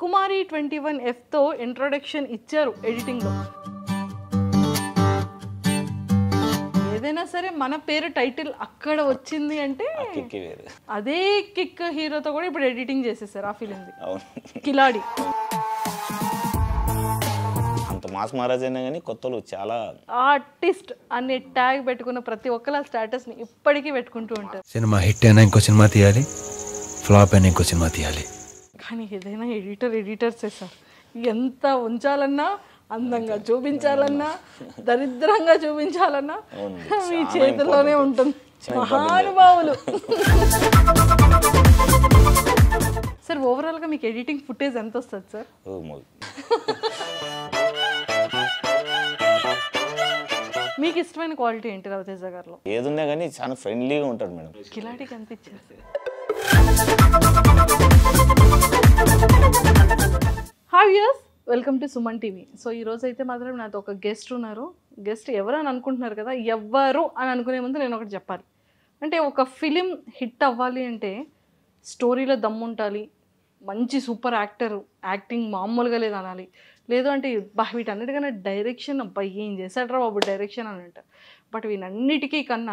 కుమారి twenty one ఎఫ్తో introduction ఇచ్చారు ఎడిటింగ్లో ఏదైనా సరే మన పేరు టైటిల్ అక్కడ వచ్చింది అంటే కిక్కి వేరు అదే కిక్ హీరోతో కూడా ఇప్పుడు ఎడిటింగ్ చేసేసారు ఆ ఫిలింది అవును కిలాడి అంత మాస్ మహారాజ్ అయినా కానీ కొత్తలు చాలా ఆర్టిస్ట్ అనే ట్యాగ్ పెట్టుకున్న ప్రతి ఒక్కరు స్టేటస్ని ఇప్పటికీ పెట్టుకుంటూ ఉంటారు సినిమా హిట్ అయినా ఇంకో సినిమా తీయాలి ఫ్లాప్ అయినా ఇంకో సినిమా తీయాలి కానీ ఏదైనా ఎడిటర్ ఎడిటర్సే సార్ ఎంత ఉంచాలన్నా అందంగా చూపించాలన్నా దరిద్రంగా చూపించాలన్నా అవును. మీ చాలా చేతుల్లోనే important. ఉంటుంది చాలా మహానుభావులు సార్ ఓవరాల్గా మీకు ఎడిటింగ్ ఫుటేజ్ ఎంత వస్తుంది సార్ ఓ మూవీ మీకు ఇష్టమైన క్వాలిటీ ఏంటి రవితేజ గారిలో ఏదున్నా కానీ చాలా ఫ్రెండ్లీగా ఉంటాడు మేడం కిలాడికి ఎంత ఇచ్చారు hi yes welcome to Suman TV so ఈ రోజు అయితే మాత్రం నాతో ఒక గెస్ట్ ఉన్నారు గెస్ట్ ఎవరు అని అనుకుంటున్నారు కదా ఎవ్వరు అని అనుకునే ముందు నేను ఒకటి చెప్పాలి అంటే ఒక ఫిలిం హిట్ అవ్వాలి అంటే స్టోరీలో దమ్ము ఉండాలి మంచి సూపర్ యాక్టర్ యాక్టింగ్ మామూలుగా లేదు అనాలి లేదు అంటే బా వీటన్నిటికన్నా డైరెక్షన్ అబ్బాయి ఏం చేశాడ్రా బాబు డైరెక్షన్ అని అంటారు బట్ వీటన్నిటికీ కన్నా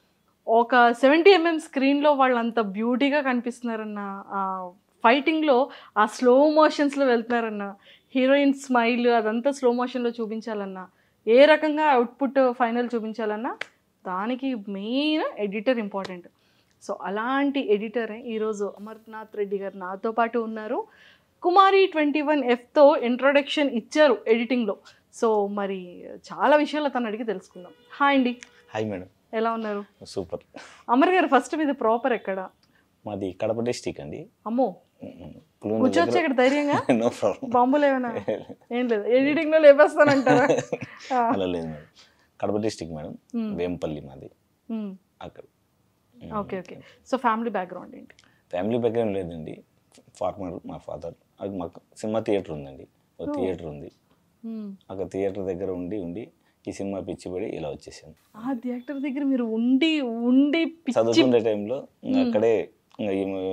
ఒక సెవెంటీ ఎంఎం స్క్రీన్లో వాళ్ళు అంత బ్యూటీగా కనిపిస్తున్నారన్న ఆ ఫైటింగ్లో ఆ స్లో మోషన్స్లో వెళ్తున్నారన్న హీరోయిన్ స్మైల్ అదంతా స్లో మోషన్లో చూపించాలన్నా ఏ రకంగా అవుట్పుట్ ఫైనల్ చూపించాలన్నా దానికి మెయిన్ ఎడిటర్ ఇంపార్టెంట్ సో అలాంటి ఎడిటరే ఈరోజు అమర్నాథ్ రెడ్డి గారు నాతో పాటు ఉన్నారు కుమారి ట్వంటీ వన్ ఎఫ్తో ఇంట్రొడక్షన్ ఇచ్చారు ఎడిటింగ్లో సో మరి చాలా విషయాలు తను అడిగి తెలుసుకుందాం హాయ్ అండి హాయ్ మేడం ఎలా ఉన్నారు సూపర్ అమర్ గారు ఫస్ట్ మీద ప్రాపర్ ఎక్కడ మాది కడప డిస్టిక్ అండి అమ్మో కూర్చోవచ్చు ఇక్కడ ధైర్యంగా నో ప్రాబ్లం బాంబులు ఏమైనా ఏం లేదు ఎడిటింగ్ లో లేపేస్తానంటారా ఆ, అలా లేదు madam Kadapa district madam Vempalli మాది ఉమ్, అక్కడ okay okay so family background ఏంటి ఫ్యామిలీ బ్యాక్గ్రౌండ్ లేదండి ఫార్మర్ మా ఫాదర్ అది మాకు సినిమా థియేటర్ ఉందండి ఒక థియేటర్ ఉంది ఉమ్, అక్కడ థియేటర్ దగ్గర ఉండి ఉండి ఈ సినిమా పిచ్చి పడి ఇలా వచ్చేసాను ఆ థియేటర్ దగ్గర మీరు ఉండి ఉండి పిచ్చి చదువుకునే టైంలో ఇంకా అక్కడే ఇంకా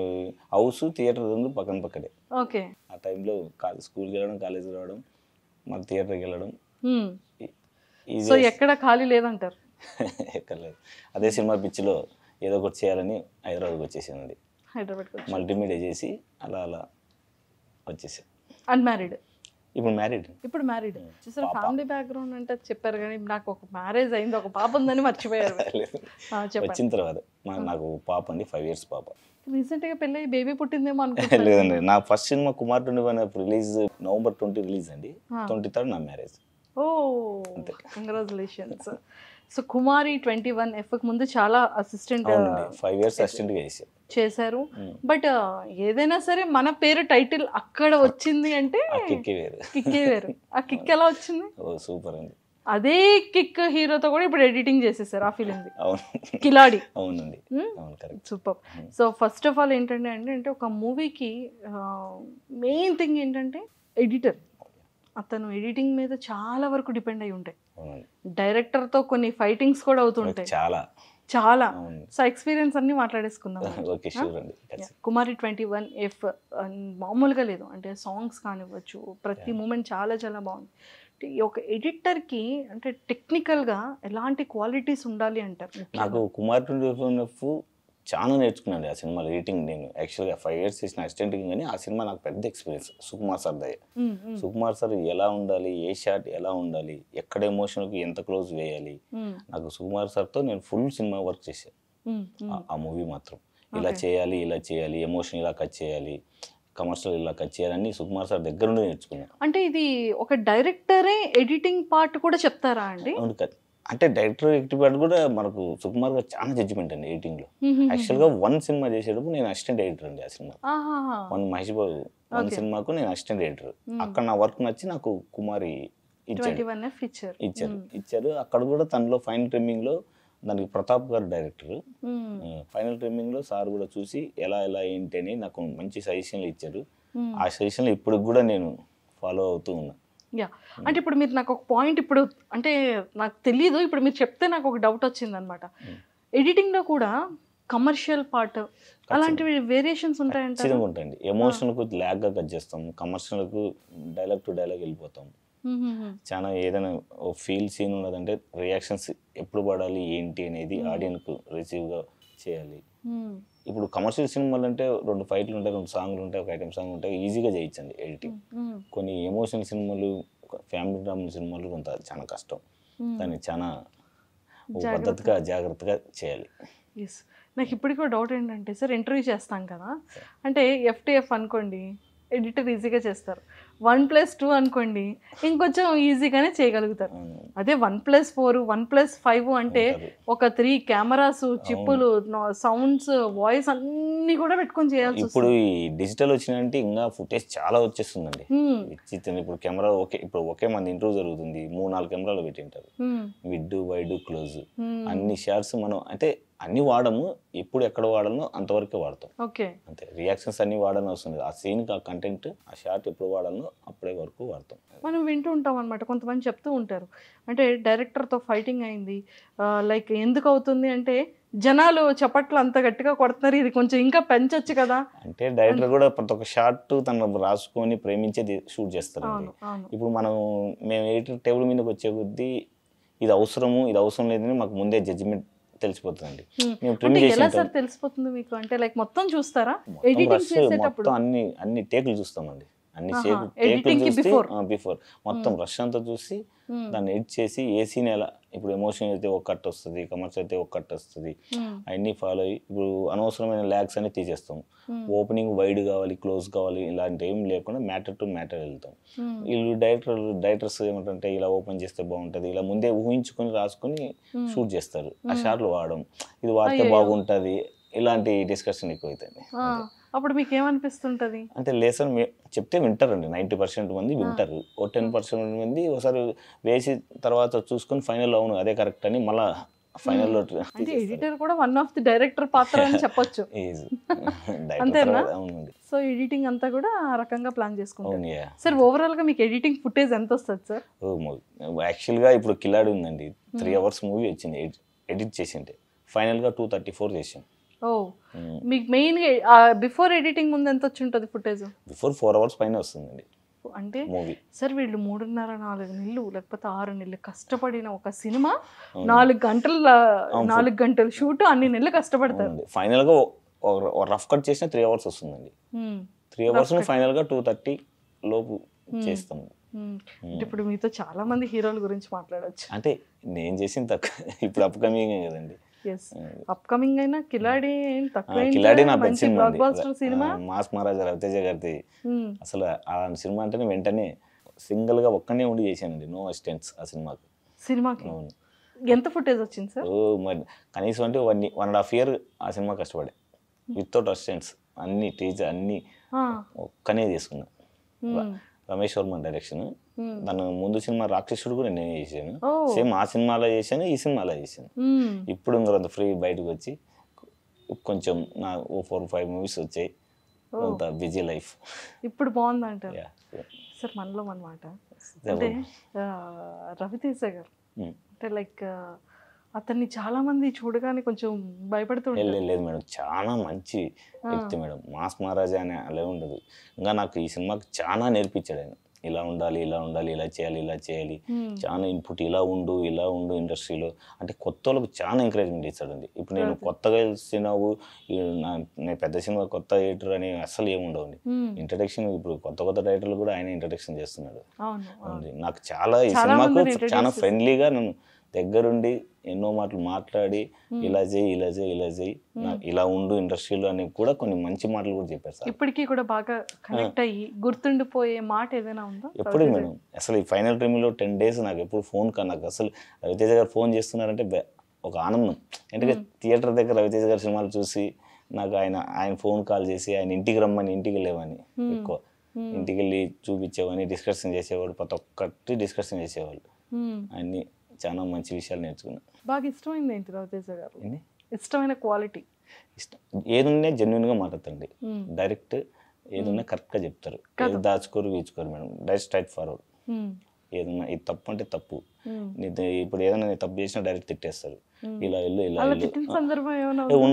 హౌస్ థియేటర్ రెండు పక్కన పక్కనే ఓకే ఆ టైంలో కాలేజ్ స్కూల్కి వెళ్ళడం కాలేజ్ రావడం మళ్ళీ థియేటర్కి వెళ్ళడం ఉమ్, ఈ- ఇది సో ఎక్కడ ఖాళీ లేదంటారు ఎక్కర్లేదు అదే సినిమా పిచ్చిలో ఏదో ఒకటి చేయాలని హైదరాబాద్కి వచ్చేసానండి హైదరాబాద్కి మల్టీమీడియా చేసి అలా అలా వచ్చేసాను అన్మ్యారీడ్ ఇప్పుడు మ్యారీడ్ ఇప్పుడు మ్యారీడ్ చూసారు ఫ్యామిలీ బ్యాక్గ్రౌండ్ అంటే చెప్పారు కానీ నాకు ఒక మ్యారేజ్ అయింది ఒక పాప ఉందని మర్చిపోయారు ఆ, చెప్పండి వచ్చిన తర్వాత మా- నాకు పాప అండి ఫైవ్ ఇయర్స్ పాప రీసెంట్ గా పెళ్ళి బేబీ పుట్టిందేమో అనుకుంటున్నాను లేదండి నా first cinema Kumar twenty one release November twenty release అండి ట్వంటీ థర్డ్ నా మ్యారేజ్ ఓ congratulations so Kumari twenty one F ముందు చాలా అసిస్టెంట్ అవునండి ఫైవ్ ఇయర్స్ అసిస్టెంట్గా చేసాను చేశారు బట్ ఏదైనా సరే మన పేరు టైటిల్ అక్కడ వచ్చింది అంటే ఆ కిక్కి వేరు కిక్కే వేరు ఆ కిక్ ఎలా వచ్చింది ఓ సూపర్ అండి అదే కిక్ హీరోతో కూడా ఇప్పుడు ఎడిటింగ్ చేసేసారు ఆ ఫిలింది అవును కిలాడి అవునండి Hmm? అవును correct super so first of all ఏంటంటే అంటే అంటే ఒక మూవీకి మెయిన్ థింగ్ ఏంటంటే ఎడిటర్ అతను ఎడిటింగ్ మీద చాలా వరకు డిపెండ్ అయి ఉంటాయి అవునండి డైరెక్టర్తో కొన్ని ఫైటింగ్స్ కూడా అవుతుంటాయి చాలా చాలా అవును సో ఎక్స్పీరియన్స్ అన్ని మాట్లాడేసుకుందాం ఓకే షూర్ అండి ఖచ్చితంగా. కుమారి ట్వంటీ వన్ ఎఫ్ మామూలుగా లేదు అంటే సాంగ్స్ కానివ్వచ్చు ప్రతి మూమెంట్ చాలా చాలా బాగుంది అంటే ఈ ఒక ఎడిటర్కి అంటే టెక్నికల్గా ఎలాంటి క్వాలిటీస్ ఉండాలి అంటారు నాకు కుమార్ ట్వంటీ ఎఫ్ చాలా నేర్చుకున్నాను ఆ సినిమా రేటింగ్ నేను యాక్చువల్గా ఫైవ్ ఇయర్స్ చేసిన అసిస్టెంట్ కానీ ఆ సినిమా నాకు పెద్ద ఎక్స్పీరియన్స్ సుకుమార్ సార్ దయ ఉమ్, ఉమ్, సుకుమార్ సార్ ఎలా ఉండాలి ఏ షాట్ ఎలా ఉండాలి ఎక్కడ ఎమోషన్కి ఎంత క్లోజ్ వేయాలి ఉమ్, నాకు సుకుమార్ సార్తో నేను ఫుల్ సినిమా వర్క్ చేశాను ఉమ్, ఉమ్. ఆ- ఆ మూవీ మాత్రం ఇలా చేయాలి ఇలా చేయాలి ఎమోషన్ ఇలా కట్ చేయాలి కమర్షియల్ ఇలా కట్ చేయాలని సుకుమార్ సార్ దగ్గర నుండి నేర్చుకున్నాను అంటే ఇది ఒక డైరెక్టరే ఎడిటింగ్ పార్ట్ కూడా చెప్తారా అండి అవును కదా అంటే డైరెక్టర్ ఎక్టివ్ కూడా మనకు సుకుమార్ గారు చాలా జడ్జిమెంట్ అండి ఎడిటింగ్లో మ్మ్. యాక్చువల్గా వన్ సినిమా చేసేటప్పుడు నేను అసిస్టెంట్ ఎడిటర్ అండి ఆ సినిమా ఆహాహా. వన్ మహేష్ బాబు వన్ సినిమాకు నేను అసిస్టెంట్ ఎడిటర్ అక్కడ నా వర్క్ నచ్చి నాకు కుమారి ఇచ్చాడు ట్వంటీ వన్ ఫీచర్ ఇచ్చారు ఇచ్చారు అక్కడ కూడా తనలో ఫైనల్ ట్రిమ్మింగ్ లో దానికి ప్రతాప్ గారు డైరెక్టర్ ఫైనల్ ట్రిమ్మింగ్ లో సార్ కూడా చూసి ఎలా ఎలా ఏంటి అని నాకు మంచి సజెషన్లు ఇచ్చారు ఆ సజెషన్లు ఇప్పుడు కూడా నేను ఫాలో అవుతూ ఉన్నా యా అంటే ఇప్పుడు మీరు నాకు ఒక పాయింట్ ఇప్పుడు అంటే నాకు తెలియదు ఇప్పుడు మీరు చెప్తే నాకు ఒక డౌట్ వచ్చింది అనమాట ఎడిటింగ్లో కూడా కమర్షియల్ పార్ట్ అలాంటివి వేరియేషన్స్ ఉంటాయంట ఖచ్చితంగా ఉంటాయండి ఎమోషనల్కు ల్యాగ్గా కట్ చేస్తాం కమర్షియల్కు డైలాగ్ టు డైలాగ్ వెళ్ళిపోతాం చాలా ఏదైనా ఫీల్ సీన్ ఉన్నదంటే రియాక్షన్స్ ఎప్పుడు పడాలి ఏంటి అనేది ఆడియన్కు రిసీవ్గా చేయాలి ఇప్పుడు కమర్షియల్ సినిమాలు అంటే రెండు ఫైట్లు ఉంటాయి రెండు సాంగ్లు ఉంటాయి ఒక ఐటమ్ సాంగ్ ఉంటాయి ఈజీగా చేయించండి ఎడిటింగ్ కొన్ని ఎమోషనల్ సినిమాలు ఫ్యామిలీ డ్రామా సినిమాలు కొంత చాలా కష్టం దాన్ని చాలా ఓ పద్ధతిగా జాగ్రత్తగా చేయాలి ఎస్ నాకు ఇప్పటికీ కూడా డౌట్ ఏంటంటే సార్ ఇంటర్వ్యూ చేస్తాం కదా అంటే ఎఫ్టీఎఫ్ అనుకోండి ఎడిటర్ ఈజీగా చేస్తారు వన్ ప్లస్ టూ అనుకోండి ఇంకొంచెం ఈజీగానే చేయగలుగుతారు అవును. అదే one plus four one plus five అంటే ఉంటారు. ఒక త్రీ కెమెరాస్ చిప్పులు సౌండ్స్ వాయిస్ అన్ని కూడా పెట్టుకొని చేయాల్సి ఇప్పుడు వస్తుంది ఈ డిజిటల్ వచ్చినంటే ఇంకా ఫుటేజ్ చాలా వచ్చేస్తుందండి Hmm, విచిత్రం ఇప్పుడు కెమెరా ఒకే ఇప్పుడు ఒకే మంది ఇంటర్వ్యూ జరుగుతుంది మూడు నాలుగు కెమెరాలు పెట్టింటారు hmm, wide wide close hmm. అన్ని షార్ట్స్ మనం అంటే అన్ని వాడము ఎప్పుడు ఎక్కడ వాడాలో అంతవరకే వాడతాం ఓకే అంతే రియాక్షన్స్ అన్ని వాడని అవసరం లేదు ఆ సీన్కి ఆ కంటెంట్ ఆ షార్ట్ ఎప్పుడు వాడాలో అప్పుడే వరకు వాడతాం మనం వింటూ ఉంటాం అనమాట కొంతమంది చెప్తూ ఉంటారు అంటే డైరెక్టర్తో ఫైటింగ్ అయింది లైక్ ఎందుకు అవుతుంది అంటే జనాలు చప్పట్లు అంత గట్టిగా కొడుతున్నారు ఇది కొంచెం ఇంకా పెంచొచ్చు కదా అంటే డైరెక్టర్ కూడా ప్రతి ఒక్క షార్ట్ తను రాసుకొని ప్రేమించే షూట్ చేస్తారండి అవును అవును ఇప్పుడు మనం మేము ఎడిటర్ టేబుల్ మీదకి వచ్చే కొద్దీ ఇది అవసరము ఇది అవసరం లేదని మాకు ముందే జడ్జిమెంట్ తెలిసిపోతుందండి Hmm. మేము అంటే ట్రిమ్ ఎలా చేసిన సార్ తెలిసిపోతుంది మీకు అంటే లైక్ మొత్తం చూస్తారా మొత్తం ఎడిటింగ్ rush చేసేటప్పుడు మొత్తం అన్ని అన్ని టేకులు చూస్తామండి అన్ని ఆహా, టేకులు editing కి చూసి before. బిఫోర్ మొత్తం రష్ అంతా చూసి Hmm. దాన్ని ఎడిట్ చేసి ఏ సీన్ ఎలా ఇప్పుడు ఎమోషన్ అయితే ఒక కట్ వస్తుంది కమర్స్ అయితే ఒక కట్ వస్తుంది Hmm. అవన్నీ ఫాలో అయ్యి ఇప్పుడు అనవసరమైన ల్యాగ్స్ అన్ని తీసేస్తాం Hmm. ఓపెనింగ్ వైడ్ కావాలి క్లోజ్ కావాలి ఇలాంటి ఏం లేకుండా మ్యాటర్ టు మ్యాటర్ వెళ్తాం Hmm. వీళ్ళు డైరెక్టర్ డైరెక్టర్స్ ఏమంటే ఇలా ఓపెన్ చేస్తే బాగుంటుంది ఇలా ముందే ఊహించుకొని రాసుకొని Hmm. షూట్ చేస్తారు ఆ షాట్లు వాడడం ఇది వాడితే అయ్యయ్యో. బాగుంటుంది ఇలాంటి డిస్కషన్ ఎక్కువ అవుతుంది ఆ, అప్పుడు మీకు ఏమనిపిస్తుంటది అంటే లేసన్ చెప్తే వింటారండి నైంటీ పర్సెంట్ మంది వింటారు ఓ టెన్ పర్సెంట్ మంది ఒకసారి వేసి తర్వాత చూసుకొని ఫైనల్ అవును అదే కరెక్ట్ అని మళ్ళా ఫైనల్లో అంటే ఎడిటర్ కూడా వన్ ఆఫ్ ది డైరెక్టర్ పాత్ర అని చెప్పొచ్చు అంతేనా? అవునండి సో ఎడిటింగ్ అంతా కూడా ఆ రకంగా ప్లాన్ చేసుకుంటారు అవును యా సార్ ఓవరాల్ గా మీకు ఎడిటింగ్ ఫుటేజ్ ఎంత వస్తుంది సార్ యాక్చువల్గా ఇప్పుడు కిలాడి ఉందండి త్రీ అవర్స్ మూవీ వచ్చింది ఎడిట్ చేసింటే ఫైనల్గా టూ థర్టీ ఫోర్ చేసాం ఓ మీకు మెయిన్ బిఫోర్ ఎడిటింగ్ ముందు ఎంత వచ్చి ఉంటుంది ఫుటేజ్ బిఫోర్ ఫోర్ అవర్స్ పైన వస్తుందండి అంటే మూవీ సార్ వీళ్ళు మూడున్నర నాలుగు నెలలు లేకపోతే ఆరు నెలలు కష్టపడిన ఒక సినిమా నాలుగు గంటల నాలుగు గంటల షూట్ అన్ని నెలలు కష్టపడతారు ఫైనల్గా రఫ్ కట్ చేసిన త్రీ అవర్స్ వస్తుందండి మ్మ్. త్రీ అవర్స్ ఫైనల్గా టూ థర్టీ లోపు చేస్తాం మ్మ్. అంటే ఇప్పుడు మీతో చాలా మంది హీరోల గురించి మాట్లాడొచ్చు అంటే నేను చేసిన తక్కువ ఇప్పుడు అప్కమింగ్ కదండి ఎస్ అప్కమింగ్ అయినా కిలాడి ఏం తక్కువ ఆ, ఏం కిలాడి నా కాదు. పెద్ద మంచి సినిమా బ్లాక్ అండి. బాస్టర్ సినిమా ఆ, మాస్ మహారాజా రవితేజ గారిది మ్మ్. అసలు ఆ సినిమా అంటేనే వెంటనే సింగిల్ గా ఒక్కనే ఉండి చేశానండి నో అసిస్టెంట్స్ ఆ సినిమాకి సినిమాకి అవును ఎంత ఫుటేజ్ వచ్చింది సార్ ఓ మరి కనీసం అంటే one one and half year ఆ సినిమా కష్టపడే వితౌట్ అసిస్టెంట్స్ అన్ని టీచర్ అన్ని ఆ. ఒక్కనే చేసుకున్నా మ్మ్. రమేష్ వర్మ డైరెక్షన్ మ్మ్. దాని ముందు సినిమా రాక్షసుడు కూడా నేనే చేశాను ఓ. సేమ్ ఆ సినిమాలో చేశాను ఈ సినిమాలో చేశాను మ్మ్. ఇప్పుడు ఇంకొంత ఫ్రీ బయటకు వచ్చి కొంచెం నా ఓ ఫోర్ ఫైవ్ మూవీస్ వచ్చాయి కొంత బిజీ లైఫ్ ఇప్పుడు బాగుంది అంటారు సార్ మనలో అనమాట అంటే ఆ, రవితేజ గారు అంటే లైక్ అతన్ని చాలా మంది చూడగానే కొంచెం భయపడుతుంటారు లేదు లేదు మేడం చాలా మంచి వ్యక్తి మేడం మాస్ మహారాజా అనే అలా ఉండదు ఇంకా నాకు ఈ సినిమాకి చాలా నేర్పించాడు ఆయన ఇలా ఉండాలి ఇలా ఉండాలి ఇలా చేయాలి ఇలా చేయాలి మ్మ్. చాలా ఇన్పుట్ ఇలా ఉండు ఇలా ఉండు ఇండస్ట్రీలో అంటే కొత్త వాళ్ళకి చాలా ఎంకరేజ్మెంట్ ఇస్తాడండి ఇప్పుడు నేను కొత్తగా సినిమావు ఈ నా- నేను పెద్ద సినిమా కొత్త ఎడిటర్ అని అస్సలు ఏముండవండి మ్మ్. ఇంట్రడక్షన్ ఇప్పుడు కొత్త కొత్త డైరెక్టర్లు కూడా ఆయన ఇంట్రడక్షన్ చేస్తున్నాడు అవును అవును. ఉంది. నాకు చాలా ఈ చాలా సినిమాకు మందిని introduce చాలా చేశారు. ఫ్రెండ్లీగా నన్ను దగ్గరుండి ఎన్నో మాటలు మాట్లాడి ఇలా చేయి ఇలా చేయి ఇలా చేయి నా- ఇలా ఉండు ఇండస్ట్రీలో అని కూడా కొన్ని మంచి మాటలు కూడా చెప్పారు సార్ ఇప్పటికీ కూడా బాగా కనెక్ట్ అయ్యి గుర్తుండిపోయే మాట ఏదైనా ఉందా ఎప్పుడు మేడం అసలు ఈ ఫైనల్ టైంలో టెన్ డేస్ నాకు ఎప్పుడు ఫోన్ కా నాకు అసలు రవితేజ గారు ఫోన్ చేస్తున్నారంటే బె- ఒక ఆనందం ఎందుకంటే థియేటర్ దగ్గర రవితేజ గారి సినిమాలు చూసి నాకు ఆయన ఆయన ఫోన్ కాల్ చేసి ఆయన ఇంటికి రమ్మని ఇంటికి వెళ్ళేవాని ఎక్కువ ఇంటికి వెళ్ళి చూపించేవాని డిస్కషన్ చేసేవాడు ప్రతి ఒక్కటి డిస్కషన్ చేసేవాళ్ళు మ్మ్. అన్ని చాలా మంచి విషయాలు నేర్చుకున్నా బాగా ఇష్టమైంది ఏంటి రవితేజ గారు ఏంది? ఇష్టమైన క్వాలిటీ ఇష్టం ఏదున్నా జెన్యున్గా మాట్లాడతాండి డైరెక్ట్ ఏదున్నా కరెక్ట్గా చెప్తారు ఏది దాచుకోరు వీచుకోరు మేడం డైరెక్ట్ స్ట్రైట్ ఫార్వర్డ్ ఏదన్నా ఇది తప్పు అంటే తప్పు నీది ఇప్పుడు ఏదైనా నేను తప్పు చేసినా డైరెక్ట్ తిట్టేస్తారు ఇలా వెళ్ళు ఇలా అలా వెళ్ళు తిట్టిన సందర్భం ఏమైనా ఏ, ఉన్నాయండి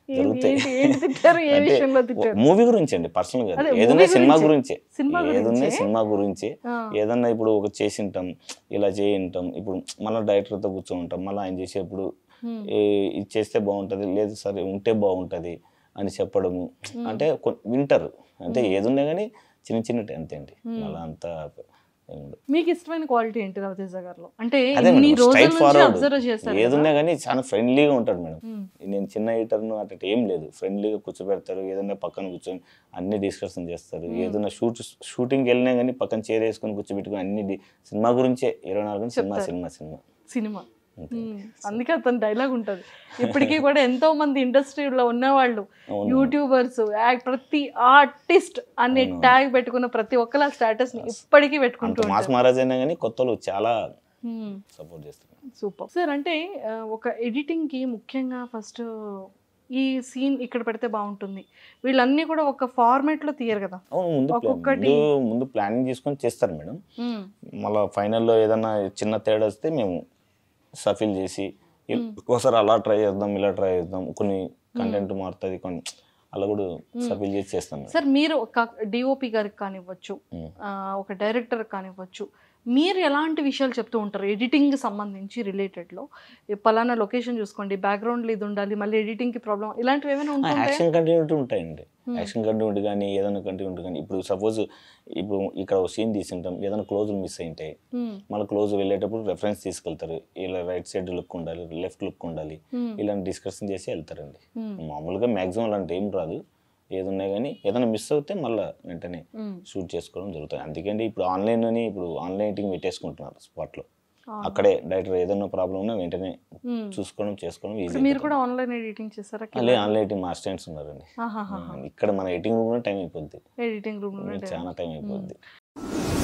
ఏం- జరుగుతాయి ఏంటి- ఏంటి తిట్టారు? ఏ అంటే విషయంలో తిట్టారు? మూవీ గురించి అండి పర్సనల్ గా అదే, ఏదన్నా movie సినిమా గురించే. గురించే సినిమా ఏదన్నా గురించే? సినిమా గురించి ఆ. ఏదన్నా ఇప్పుడు ఒక చేసింటాం ఇలా చేయింటాం ఇప్పుడు మళ్ళీ డైరెక్టర్తో కూర్చోంటాం మళ్ళీ ఆయన చేసేప్పుడు Hmm. ఏ- ఇది చేస్తే బాగుంటది లేదు సరే ఉంటే బాగుంటది అని చెప్పడము అంటే కొ- వింటారు అంటే ఏదున్నా కానీ చిన్న చిన్నటి అంతే అండి మళ్ళీ అంతా ఏం ఉండదు. మీకు ఇష్టమైన క్వాలిటీ ఏంటి రవితేజ గారిలో అంటే అదే ఇన్ని మేడం రోజుల స్ట్రైట్ నుంచి ఫార్వర్డ్ అబ్జర్వ్ చేస్తారు ఏదున్నా కానీ చాలా ఫ్రెండ్లీగా ఉంటాడు మేడం Hmm. నేను చిన్న హీటర్ను అట్లా ఏం లేదు ఫ్రెండ్లీగా కూర్చోబెడతారు ఏదైనా పక్కన కూర్చొని అన్ని డిస్కషన్ చేస్తారు ఏదైనా షూట్ షూటింగ్కి వెళ్ళినా కానీ పక్కన చైర్ వేసుకొని కూర్చోబెట్టుకొని అన్ని డి- సినిమా గురించే ఇరవై నాలుగు గంటలు సినిమా సినిమా సినిమా సినిమా మ్మ్. అందుకే అతని డైలాగ్ ఉంటది ఇప్పటికీ కూడా ఎంతో మంది ఇండస్ట్రీలో ఉన్నవాళ్ళు అవును. యూట్యూబర్స్ ప్రతి ఆర్టిస్ట్ అనే ట్యాగ్ పెట్టుకున్న ప్రతి ఒక్కరు ఆ స్టేటస్ ని ఇప్పటికీ పెట్టుకుంటూ అంత మాస్ మహారాజ్ అయినా కానీ కొత్తలు చాలా మ్మ్. సపోర్ట్ చేస్తారు సూపర్ సార్ అంటే ఆ, ఒక ఎడిటింగ్ కి ముఖ్యంగా ఫస్ట్ ఈ సీన్ ఇక్కడ పెడితే బాగుంటుంది వీళ్ళన్నీ కూడా ఒక ఫార్మాట్ లో తీయరు కదా అవును ముందు plan- ఒక్కొక్కటి- ముందు ముందు ప్లానింగ్ చేసుకొని చేస్తారు మేడం మ్మ్. మళ్ళీ ఫైనల్లో ఏదైనా చిన్న తేడా వస్తే మేము సఫిల్ చేసి ఇల్- ఒకసారి అలా ట్రై చేద్దాం ఇలా ట్రై చేద్దాం కొన్ని కంటెంట్ మారుతుంది కొన్ని అలా కూడా సఫిల్ చేసి చేస్తాం మేడం. సార్ మీరు ఒక డిఓపి గారికి కానివ్వచ్చు మ్మ్. ఆ, ఒక డైరెక్టర్ కానివ్వచ్చు మీరు ఎలాంటి విషయాలు చెప్తూ ఉంటారు ఎడిటింగ్ సంబంధించి రిలేటెడ్లో పలానా లొకేషన్ చూసుకోండి బ్యాక్గ్రౌండ్లో ఇది ఉండాలి మళ్ళీ ఎడిటింగ్కి ప్రాబ్లం ఇలాంటివి ఏమైనా ఉంటుంటాయా యాక్షన్ కంటిన్యూటీ ఉంటాయండి యాక్షన్ కంటిన్యూటీ కానీ ఏదైనా కంటిన్యూటీ కానీ ఇప్పుడు సపోజ్ ఇప్పుడు ఇక్కడ ఒక సీన్ తీసుంటాం ఏదైనా క్లోజులు మిస్ అయింటాయి మ్మ్. మళ్ళీ క్లోజ్ వెళ్ళేటప్పుడు రెఫరెన్స్ తీసుకెళ్తారు ఇలా రైట్ సైడ్ లుక్ ఉండాలి లెఫ్ట్ లుక్ ఉండాలి మ్మ్. ఇలాంటి డిస్కషన్ చేసి వెళ్తారండి మ్మ్. మామూలుగా మ్యాక్సిమం అలాంటి ఏం రాదు ఏది ఉన్నాయి కానీ ఏదైనా మిస్ అవుతే మళ్ళీ వెంటనే మ్మ్. షూట్ చేసుకోవడం జరుగుతుంది అందుకండి ఇప్పుడు ఆన్లైన్ అని ఇప్పుడు ఆన్లైన్ ఎడిటింగ్ పెట్టేసుకుంటున్నారు స్పాట్లో ఆ. అక్కడే డైరెక్టర్ ఏదైనా ప్రాబ్లం ఉన్నా వెంటనే మ్మ్. చూసుకోవడం చేసుకోవడం ఈజీ ఇప్పుడు మీరు కూడా ఆన్లైన్ ఎడిటింగ్ చేస్తారా అదే ఆన్లైన్ ఎడిటింగ్ మా అసిస్టెంట్స్ ఉన్నారండి ఆహాహా. ఇక్కడ మన ఎడిటింగ్ రూమ్ టైం అయిపోద్ది ఎడిటింగ్ రూమ్ చాలా టైం అయిపోద్ది